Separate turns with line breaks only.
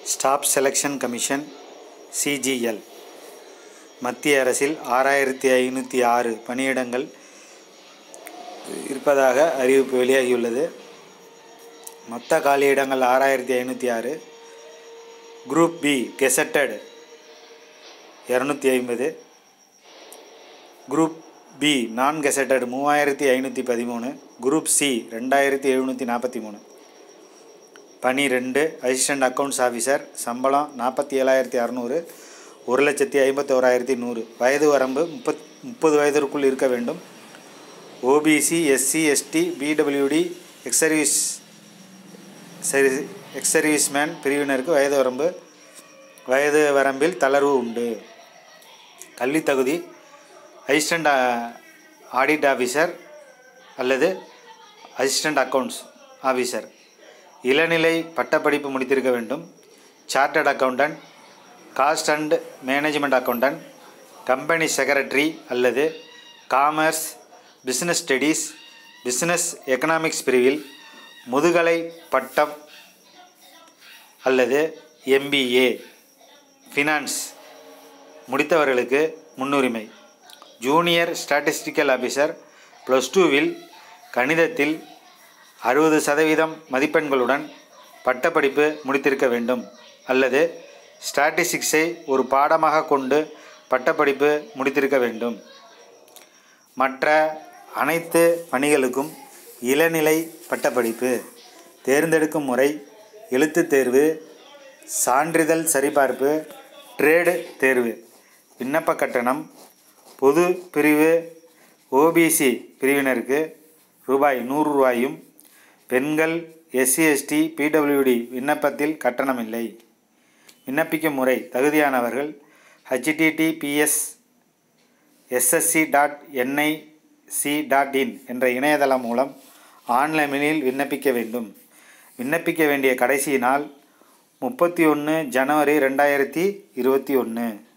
staff selection commission CGL மத்திய அரசில் ஆறாயிரத்தி ஐநூற்றி ஆறு பணியிடங்கள் இருப்பதாக அறிவிப்பு வெளியாகியுள்ளது மொத்த காலியிடங்கள் ஆறாயிரத்தி ஐநூற்றி ஆறு குரூப் பி கெசட்டட் இரநூத்தி ஐம்பது குரூப் பி நான் கெசட்டட் மூவாயிரத்தி ஐநூற்றி பதிமூணு குரூப் சி ரெண்டாயிரத்தி எழுநூற்றி நாற்பத்தி மூணு பணி ரெண்டு அசிஸ்டண்ட் அக்கௌண்ட்ஸ் ஆஃபீஸர் சம்பளம் நாற்பத்தி ஏழாயிரத்தி அறநூறு ஒரு லட்சத்தி ஐம்பத்தோராயிரத்தி நூறு வயது வரம்பு முப்பத் முப்பது வயதிற்குள் இருக்க வேண்டும் OBC SC ST PWD ex service சரி எக்ஸ் சர்வீஸ்மேன் பிரிவினருக்கு வயது வரம்பு வயது வரம்பில் தளர்வு உண்டு கல்வி தகுதி அசிஸ்டண்ட் ஆடிட் ஆஃபீஸர் அல்லது அசிஸ்டண்ட் அக்கௌண்ட்ஸ் ஆஃபீஸர் இளநிலை பட்டப்படிப்பு முடித்திருக்க வேண்டும் chartered accountant cost and management accountant company secretary அல்லது commerce business studies business economics பிரிவில் முதுகலை பட்டம் அல்லது எம்பிஏ ஃபினான்ஸ் முடித்தவர்களுக்கு முன்னுரிமை ஜூனியர் ஸ்டாட்டிஸ்டிக்கல் ஆஃபீஸர் ப்ளஸ் டூவில் கணிதத்தில் அறுபது சதவீதம் மதிப்பெண்களுடன் பட்டப்படிப்பு முடித்திருக்க வேண்டும் அல்லது ஸ்டாட்டிஸ்டிக்ஸை ஒரு பாடமாக கொண்டு பட்டப்படிப்பு முடித்திருக்க வேண்டும் மற்ற அனைத்து பணிகளுக்கும் இளநிலை பட்டப்படிப்பு தேர்ந்தெடுக்கும் முறை எழுத்துத் தேர்வு சான்றிதழ் சரிபார்ப்பு ட்ரேடு தேர்வு விண்ணப்ப கட்டணம் பொது பிரிவு ஓபிசி பிரிவினருக்கு ரூபாய் நூறு ரூபாயும் பெண்கள் எஸ்சி எஸ்டி பிடபிள்யூடி விண்ணப்பத்தில் கட்டணமில்லை விண்ணப்பிக்கும் முறை தகுதியானவர்கள் HTTPS SSC dot NIC dot in என்ற இணையதளம் மூலம் ஆன்லைனில் விண்ணப்பிக்க வேண்டும் விண்ணப்பிக்க வேண்டிய கடைசி நாள் முப்பத்தி ஒன்று ஜனவரி ரெண்டாயிரத்தி இருபத்தி ஒன்று